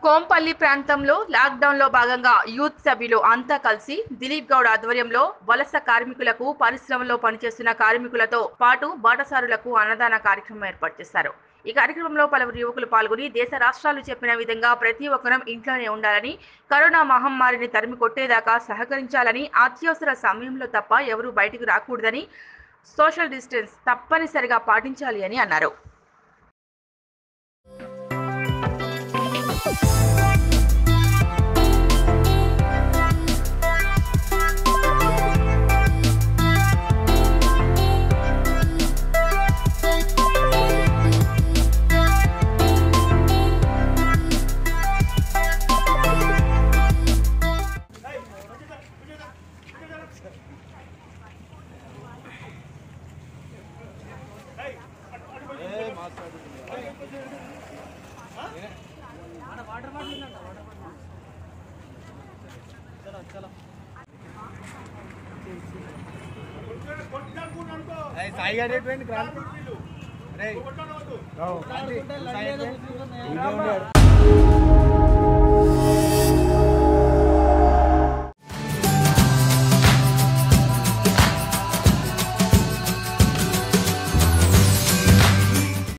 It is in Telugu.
కోంపల్లి ప్రాంతంలో లాక్డౌన్ లో భాగంగా యూత్ సభ్యులు అంతా కలిసి దిలీప్ గౌడ్ ఆధ్వర్యంలో వలస కార్మికులకు పరిశ్రమలో పనిచేస్తున్న కార్మికులతో పాటు బాటసారులకు అన్నదాన కార్యక్రమం ఏర్పాటు చేశారు ఈ కార్యక్రమంలో పలువురు యువకులు పాల్గొని దేశ రాష్ట్రాలు చెప్పిన విధంగా ప్రతి ఒక్కరం ఇంట్లోనే ఉండాలని కరోనా మహమ్మారిని తరిమి కొట్టేదాకా సహకరించాలని అత్యవసర సమయంలో తప్ప ఎవరూ బయటకు రాకూడదని సోషల్ డిస్టెన్స్ తప్పనిసరిగా పాటించాలి అని అన్నారు అరే సాయి గారు ఎటువంటి క్రాంతి అరే రావు. క్రాంతి, సాయి ఎటువంటి? ఇంట్లో ఉండే.